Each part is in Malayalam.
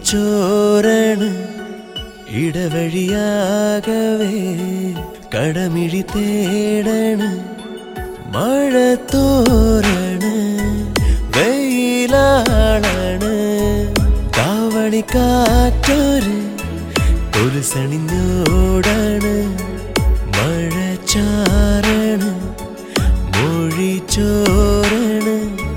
ചോരണ് ഇടവഴിയാകവേ കടമിഴി തേടണ് മഴ തോരണ വെയിലാളണ് കാവണി കാറ്റൊരു ഒരു സണിഞ്ഞോടാണ് മഴ ചാരണ മൊഴി ചോരണ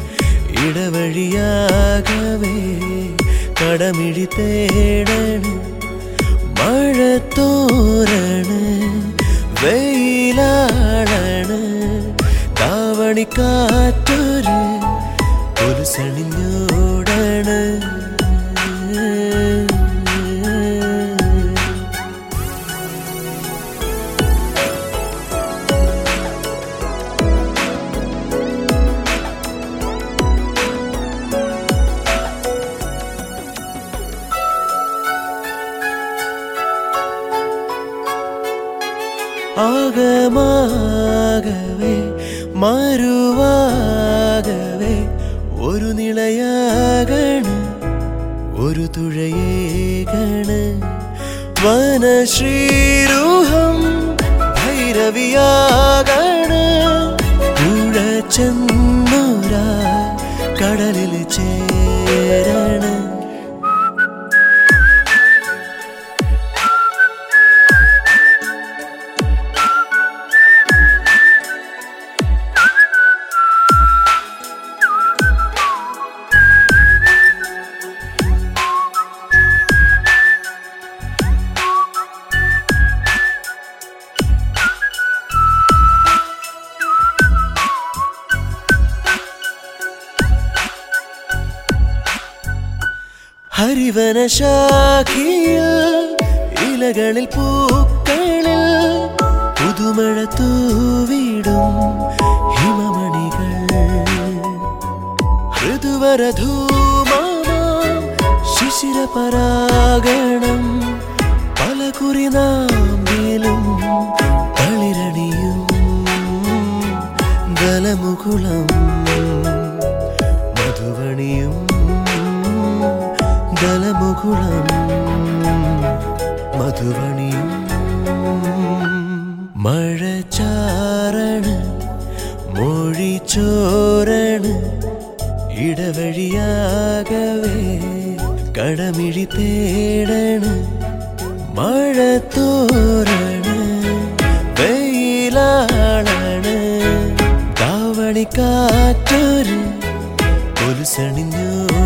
ഇടവഴിയാകവേ കടമിഴി തേടണ് മഴ തോരണ വെയിലാളണ് കാവണി കാറ്റൊരു ഒരു സണിഞ്ഞോടാണ് ആകമാകവേ മറുവാകവേ ഒരു നിളയാകണ് ഒരു തുഴയേകണ് വനശ്രീരൂഹം ഭൈരവിയാകണ് പുഴ ചെന്നൂരാ കടലിൽ ചേരണം ഹരിവനശാഖിയിൽ ഇലകളിൽ പൂക്കളിൽ പുതുമഴ തൂവിടും ഹിമമണികൾ ഋതുവരധൂമാം ശിശിരപരാഗണം പല കുറി നാമ്പിലും തളിരണിയും ദലമുകുളം മധുവണിയും ദലമുകുളം മധുവണിയും മഴ ചാരണ മൊഴി ചോരണ ഇടവഴിയാകവേ കടമിഴി തേടണ മഴ തോരണ വെയിലാളണ് കാവണി കാറ്റൊരു ഒരു സണിഞ്ഞോ